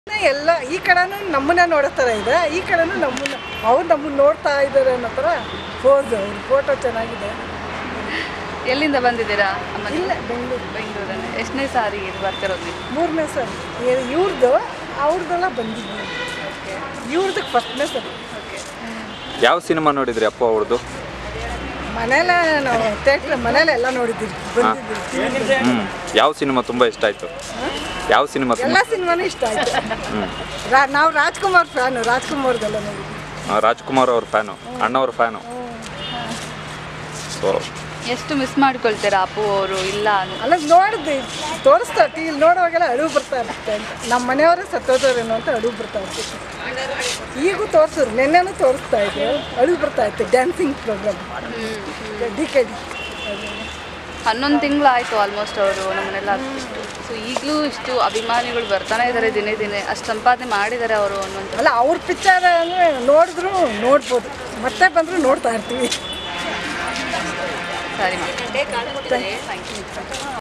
ಎಲ್ಲ ಈ ಕಡೆನೂ ನಮ್ಮನ್ನ ನೋಡೋ ಥರ ಇದೆ ಈ ಕಡೆನೂ ನಮ್ಮನ್ನ ಅವ್ರು ನಮ್ಮನ್ನ ನೋಡ್ತಾ ಇದ್ದಾರೆ ಅನ್ನೋ ಥರ ಪೋಸ್ ಅವ್ರ ಫೋಟೋ ಚೆನ್ನಾಗಿದೆ ಎಲ್ಲಿಂದ ಬಂದಿದ್ದೀರಾ ಅಮ್ಮ ನೀವು? ಇಲ್ಲ ಬೆಂಗಳೂರು ಬೆಂಗಳೂರಲ್ಲಿ ಎಷ್ಟನೇ ಸಾರಿ ಇದು ಬರ್ತಿರೋದು ನೀವು ಮೂರನೇ ಸರಿ ಇವ್ರದ್ದು ಅವ್ರದ್ದೆಲ್ಲ ಬಂದಿದ್ವಿ ಇವ್ರದ್ದು ಫಸ್ಟ್ನೇ ಸರಿ ಯಾವ ಸಿನಿಮಾ ನೋಡಿದ್ರಿ ಅಪ್ಪ ಅವ್ರದ್ದು ಮನೇಲೆ ನಾವು ಥಿಯೇಟ್ರ್ ಮನೇಲೆ ಎಲ್ಲ ನೋಡಿದ್ದೀವಿ ಬಂದಿದ್ದೀವಿ ಹ್ಮ್ ಯಾವ ಸಿನಿಮಾ ತುಂಬಾ ಇಷ್ಟ ಆಯ್ತು ಯಾವ ಸಿನಿಮಾ ಎಲ್ಲ ತುಂಬಾ ಸಿನಿಮಾನೂ ಇಷ್ಟ ಆಯ್ತು ರಾ ನಾವು ರಾಜ್ಕುಮಾರ್ ಫ್ಯಾನು ರಾಜ್ಕುಮಾರ್ದೆಲ್ಲ ನೋಡಿದ್ವಿ ಆ, ರಾಜ್ಕುಮಾರ್ ಅವ್ರ ಫ್ಯಾನು ಅಣ್ಣವ್ರ ಫ್ಯಾನು ಸೊ ಎಷ್ಟು ಮಿಸ್ ಮಾಡ್ಕೊಳ್ತೀರಾ ಅಪ್ಪು ಅವರು ಇಲ್ಲ ಅನ್ನೋ ಅಲ್ಲ ನೋಡಿದ್ವಿ ತೋರಿಸ್ತಾ ಟಿ ವಿಲಿ ನೋಡುವಾಗೆಲ್ಲ ಅಳುವು ಬರ್ತಾ ಇರುತ್ತೆ ಅಂತ ನಮ್ಮ ಮನೆಯವರೇ ಸತ್ತೋದವ್ರೇನೋ ಅಂತ ಅಳುವು ಬರ್ತಾ ಇರ್ತಿತ್ತು ಈಗೂ ತೋರಿಸಿದ್ರು ನಿನ್ನೆನೂ ತೋರಿಸ್ತಾ ಇದ್ರು ಅಳುವು ಬರ್ತಾ ಇತ್ತು dancing program D K D ಹನ್ನೊಂದು ತಿಂಗಳು ಆಯಿತು ಆಲ್ಮೋಸ್ಟ್ ಅವರು ನಮ್ಮನ್ನೆಲ್ಲ ಇಷ್ಟು ಸೊ ಈಗಲೂ ಇಷ್ಟು ಅಭಿಮಾನಿಗಳು ಬರ್ತಾನೆ ಇದ್ದಾರೆ ದಿನೇ ದಿನೇ ಅಷ್ಟು ಸಂಪಾದನೆ ಮಾಡಿದ್ದಾರೆ ಅವರು ಅನ್ನುವಂಥ ಅಲ್ಲ ಅವ್ರ ಪಿಕ್ಚರ್ ಅಂದರೆ ನೋಡಿದ್ರು ನೋಡ್ಬೋದು ಮತ್ತೆ ಬಂದರೂ ನೋಡ್ತಾ ಇರ್ತೀವಿ ಸರಿ ಥ್ಯಾಂಕ್ ಯು